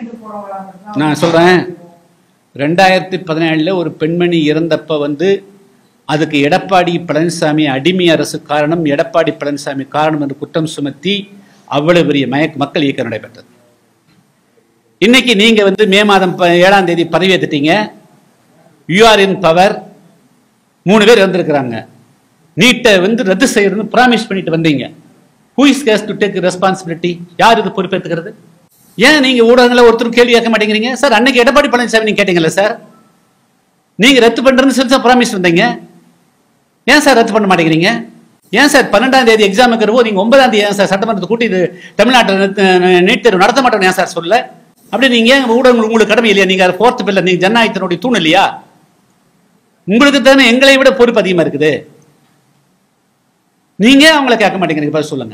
கையெழுத்து போறவங்களா மட்டும்தான் நான் சொல்றேன் ரெண்டாயிரத்தி பதினேழுல ஒரு பெண்மணி இறந்தப்ப வந்து அதுக்கு எடப்பாடி பழனிசாமி அடிமை அரசு காரணம் எடப்பாடி பழனிசாமி காரணம் என்று குற்றம் சுமத்தி அவ்வளவு பெரிய மயக்க மக்கள் இயக்கம் நடைபெற்றது இன்னைக்கு நீங்க வந்து மே மாதம் ப- ஏழாம் தேதி பதவியேற்றுட்டீங்க யூஆர் இன் பவர் மூணு பேர் வந்திருக்கிறாங்க நீட்டை வந்து ரத்து செய்யறதுன்னு ப்ராமிஸ் பண்ணிட்டு வந்தீங்க who is case to take responsibility யார் இது பொறுப்பேற்றுக்கிறது ஏன் நீங்க ஊடகங்களை ஒருத்தர் கேள்வி கேட்க மாட்டேங்கிறீங்க சார் அன்னைக்கு எடப்பாடி பழனிசாமி நீங்க கேட்டீங்கல்ல சார் நீங்க ரத்து பண்றேன்னு சொல்லி தான் ப்ராமிஸ் வந்தீங்க ஏன் சார் ரத்து பண்ண மாட்டேங்கிறீங்க ஏன் சார் பன்னெண்டாம் தேதி எக்ஸாம் இருக்கிறப்போ நீங்க ஒன்பதாம் தேதி ஏன் சார் சட்டமன்றத்தை கூட்டி இது தமிழ்நாட்டில் நீட் தேர்வு நடத்த மாட்டோம் ஏன் சார் சொல்ல அப்படி நீங்க ஏன் ஊடகங்கள் உங்களுக்கு கடமை இல்லையா நீங்க ஃபோர்த் பில்ல நீங்க ஜனநாயகத்தினுடைய தூண் இல்லையா உங்களுக்கு தானே எங்களை விட பொறுப்பு அதிகமா இருக்குது நீங்க ஏன் அவங்கள கேட்க மாட்டேங்கிறீங்க பதில் சொல்லுங்க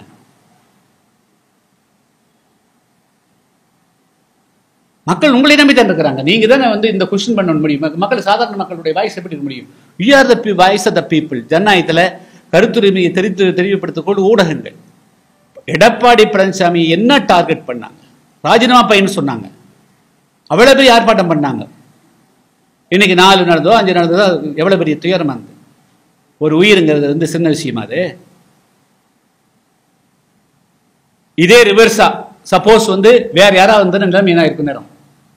மக்கள் உங்களை நம்பி தான் இருக்கிறாங்க நீங்க தானே வந்து இந்த கொஸ்டின் பண்ண முடியும் மக்க- மக்கள் சாதாரண மக்களுடைய வாய்ஸ் எப்படி இருக்க முடியும் we are the voice of the people ஜனநாயகத்துல கருத்துரிமையை தெரிந்து தெளிவுபடுத்திக் ஊடகங்கள் எடப்பாடி பழனிசாமி என்ன டார்கெட் பண்ணாங்க ராஜினாமா பையன் சொன்னாங்க அவ்வளவு பெரிய ஆர்ப்பாட்டம் பண்ணாங்க இன்னைக்கு நாலு நடந்தோ அஞ்சு நடந்ததோ அது எவ்வளவு பெரிய துயரமா இருந்தது ஒரு உயிருங்கிறது வந்து சின்ன விஷயமா அது இதே ரிவர்ஸா சப்போஸ் வந்து வேற யாராவது வந்து நிலைமை என்ன இருக்கும் நேரம்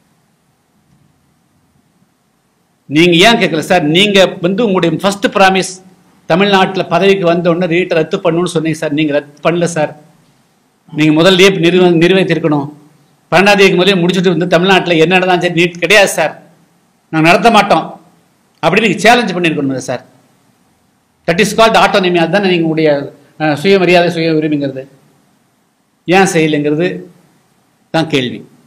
நீங்க ஏன் கேட்கல சார் நீங்க வந்து உங்களுடைய ஃபர்ஸ்ட் ப்ராமிஸ் தமிழ்நாட்டுல பதவிக்கு வந்த உடனே ரீட்டை ரத்து பண்ணணும்னு சொன்னீங்க சார் நீங்க ரத்து பண்ணல சார் நீங்க முதல்லயே நிறுவ நிர்வகித்திருக்கணும் பன்னெண்டாம் தேதிக்கு முதலே முடிச்சுட்டு வந்து தமிழ்நாட்டுல என்ன நடந்தாலும் சரி நீட் கிடையாது சார் நாங்க நடத்த மாட்டோம் அப்படின்னு நீங்க சேலஞ்ச் பண்ணிருக்கணும் sir that is called autonomy அதுதான் நீங்க உங்களுடைய அஹ், சுயமரியாதை சுய உரிமைங்கிறது ஏன் செய்யலைங்கிறது தான் கேள்வி